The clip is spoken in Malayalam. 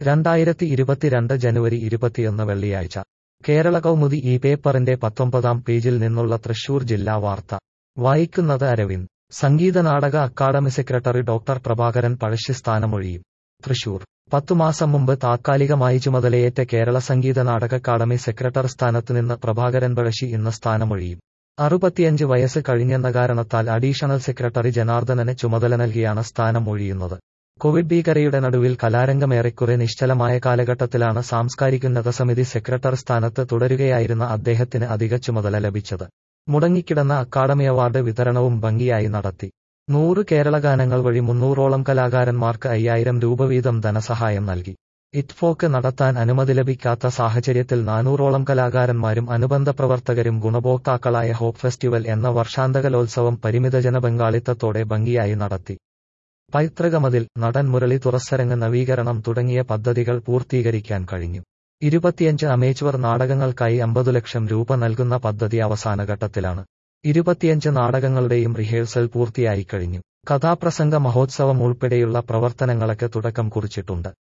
രണ്ടായിരത്തി ഇരുപത്തിരണ്ട് ജനുവരി ഇരുപത്തിയൊന്ന് വെള്ളിയാഴ്ച കേരള കൗമുദി ഈ പേപ്പറിന്റെ പത്തൊമ്പതാം പേജിൽ നിന്നുള്ള തൃശൂർ ജില്ലാ വാർത്ത വായിക്കുന്നത് Aravind Sangeetha Nataka academy secretary doctor Prabhakaran Pazhassi സ്ഥാനമൊഴിയും തൃശൂർ പത്തുമാസം മുമ്പ് താത്കാലികമായി ചുമതലയേറ്റ കേരള സംഗീത നാടക അക്കാദമി സെക്രട്ടറി സ്ഥാനത്തുനിന്ന് പ്രഭാകരൻ പഴശ്ശി ഇന്ന് സ്ഥാനമൊഴിയും അറുപത്തിയഞ്ച് വയസ്സ് കഴിഞ്ഞെന്ന കാരണത്താൽ അഡീഷണൽ സെക്രട്ടറി ജനാർദ്ദനന് ചുമതല നൽകിയാണ് സ്ഥാനം ഒഴിയുന്നത് കോവിഡ് ഭീകരയുടെ നടുവിൽ കലാരംഗമേറെക്കുറെ നിശ്ചലമായ കാലഘട്ടത്തിലാണ് സാംസ്കാരികോന്നത സമിതി സെക്രട്ടറി സ്ഥാനത്ത് തുടരുകയായിരുന്ന അദ്ദേഹത്തിന് അധിക ചുമതല ലഭിച്ചത് മുടങ്ങിക്കിടന്ന അക്കാദമി അവാർഡ് വിതരണവും ഭംഗിയായി നടത്തി നൂറ് കേരള ഗാനങ്ങൾ വഴി മുന്നൂറോളം കലാകാരന്മാർക്ക് അയ്യായിരം രൂപ വീതം ധനസഹായം നൽകി ഇറ്റ്ഫോക്ക് നടത്താൻ അനുമതി ലഭിക്കാത്ത സാഹചര്യത്തിൽ നാനൂറോളം കലാകാരന്മാരും അനുബന്ധ പ്രവർത്തകരും ഗുണഭോക്താക്കളായ ഹോപ്പ് ഫെസ്റ്റിവൽ എന്ന വർഷാന്ത കലോത്സവം പരിമിത ജനപങ്കാളിത്തത്തോടെ ഭംഗിയായി നടത്തി പൈതൃകമതിൽ നടൻ മുരളി തുറസരങ്ങ് നവീകരണം തുടങ്ങിയ പദ്ധതികൾ പൂർത്തീകരിക്കാൻ കഴിഞ്ഞു ഇരുപത്തിയഞ്ച് അമേച്വർ നാടകങ്ങൾക്കായി അമ്പതു ലക്ഷം രൂപ നൽകുന്ന പദ്ധതി അവസാനഘട്ടത്തിലാണ് ഇരുപത്തിയഞ്ച് നാടകങ്ങളുടെയും റിഹേഴ്സൽ പൂർത്തിയായി കഴിഞ്ഞു കഥാപ്രസംഗ മഹോത്സവം ഉൾപ്പെടെയുള്ള പ്രവർത്തനങ്ങൾക്ക് തുടക്കം കുറിച്ചിട്ടുണ്ട്